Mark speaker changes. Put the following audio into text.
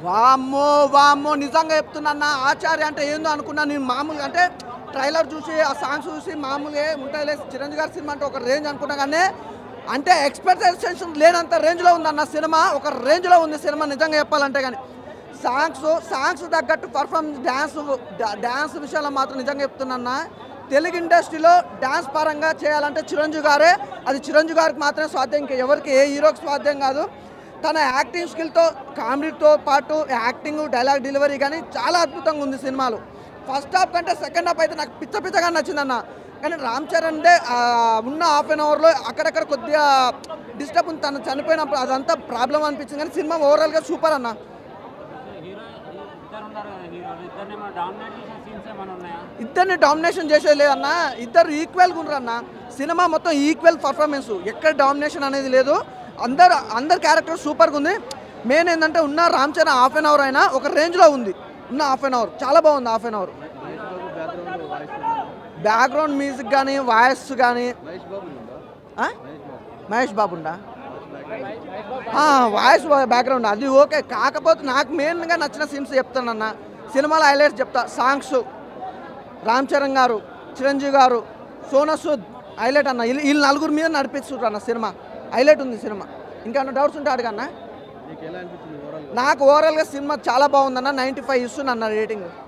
Speaker 1: వామ్మో వామ్మో నిజంగా చెప్తున్నా ఆచార్య అంటే ఏందో అనుకున్నా నేను మామూలుగా అంటే ట్రైలర్ చూసి ఆ సాంగ్స్ చూసి మామూలుగా ఉంటాయి చిరంజీవి గారి సినిమా అంటే ఒక రేంజ్ అనుకున్నా కానీ అంటే ఎక్స్పెక్టేషన్ లేనంత రేంజ్లో ఉందన్న సినిమా ఒక రేంజ్లో ఉంది సినిమా నిజంగా చెప్పాలంటే కానీ సాంగ్స్ సాంగ్స్ తగ్గట్టు పర్ఫార్మెన్స్ డ్యాన్స్ డ్యాన్స్ విషయంలో మాత్రం నిజంగా చెప్తున్నా తెలుగు ఇండస్ట్రీలో డ్యాన్స్ పరంగా చేయాలంటే చిరంజీవి గారే అది చిరంజీవి గారికి మాత్రమే సాధ్యం ఇంకా ఎవరికి ఏ హీరోకి సాధ్యం కాదు తన యాక్టింగ్ స్కిల్తో కామెడీతో పాటు యాక్టింగ్ డైలాగ్ డెలివరీ కానీ చాలా అద్భుతంగా ఉంది సినిమాలో ఫస్ట్ హాఫ్ కంటే సెకండ్ హాఫ్ అయితే నాకు పిచ్చ పిచ్చగా నచ్చిందన్న కానీ రామ్ చరణ్ దే ఆ, ఉన్న హాఫ్ అన్ అవర్లో అక్కడక్కడ కొద్దిగా డిస్టర్బ్ ఉంది తను చనిపోయినప్పుడు అదంతా ప్రాబ్లం అనిపించింది కానీ సినిమా ఓవరాల్గా సూపర్ అన్న
Speaker 2: హీరో ఇద్దరు ఉన్నారు కదా హీరోలు ఇద్దరిని ఏమైనా డామినేట్ చేసిన సీన్స్ ఏమైనా ఉన్నాయా
Speaker 1: ఇద్దరిని డామినేషన్ చేసేది లేదన్న ఇద్దరు ఈక్వల్గా ఉండరు అన్న సినిమా మొత్తం ఈక్వల్ పర్ఫార్మెన్స్ ఎక్కడ డామినేషన్ అనేది లేదు అందరు అందరు క్యారెక్టర్ సూపర్గా ఉంది మెయిన్ ఏంటంటే ఉన్న Ram Charan half an hour అయినా ఒక రేంజ్లో ఉంది ఉన్న హాఫ్ అన్ అవర్ చాలా బాగుంది half an hour background music కానీ వాయిస్ కానీ మహేష్ బాబు ఉందా వాయిస్ బ్యాక్గ్రౌండ్ అది ఓకే కాకపోతే నాకు మెయిన్గా నచ్చిన సీన్స్ చెప్తానన్న సినిమాలో హైలైట్స్ చెప్తా సాంగ్స్ రామ్ చరణ్ గారు చిరంజీవి గారు సోనా సూద్ హైలైట్ అన్న వీళ్ళు వీళ్ళు నలుగురు మీద నడిపిస్తుంటారు అన్న సినిమా హైలైట్ ఉంది సినిమా ఇంకా డౌట్స్ ఉంటే అడగన్నా నాకు ఓవరాల్గా సినిమా చాలా బాగుందన్న నైంటీ ఫైవ్ ఇస్తున్నా అన్న రేటింగ్